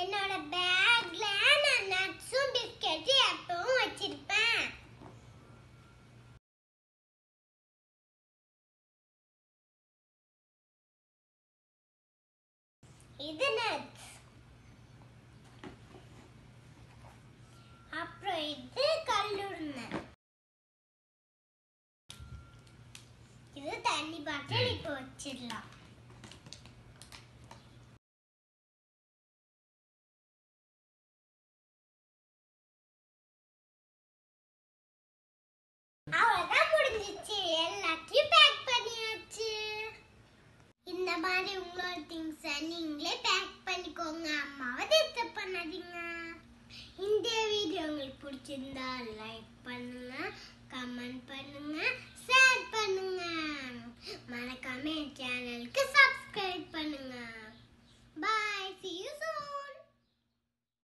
என்னோட பேக்ல நான் நட்ஸும் பிஸ்கெட்டும் எப்பவும் வச்சிருப்பேன் இது நட்ஸ் அப்புறம் இது கல்லுருண்டை இது தண்ணி பாட்டில் இப்போ வச்சிடலாம் அவ்வளவுதான் முடிஞ்சிச்சு எல்லாத்தையும் பேக் பண்ணியாச்சு இந்த மாதிரி உங்களோட திங்ஸை நீங்களே பேக் பண்ணிக்கோங்க அம்மாவை டிஸ்டர்ப் பண்ணாதீங்க இந்த வீடியோ உங்களுக்கு பிடிச்சிருந்தா லைக் பண்ணுங்க கமெண்ட் பண்ணுங்க ஷேர் பண்ணுங்க மறக்காம என் சேனலுக்கு சப்ஸ்கிரைப் பண்ணுங்க பாய் see you soon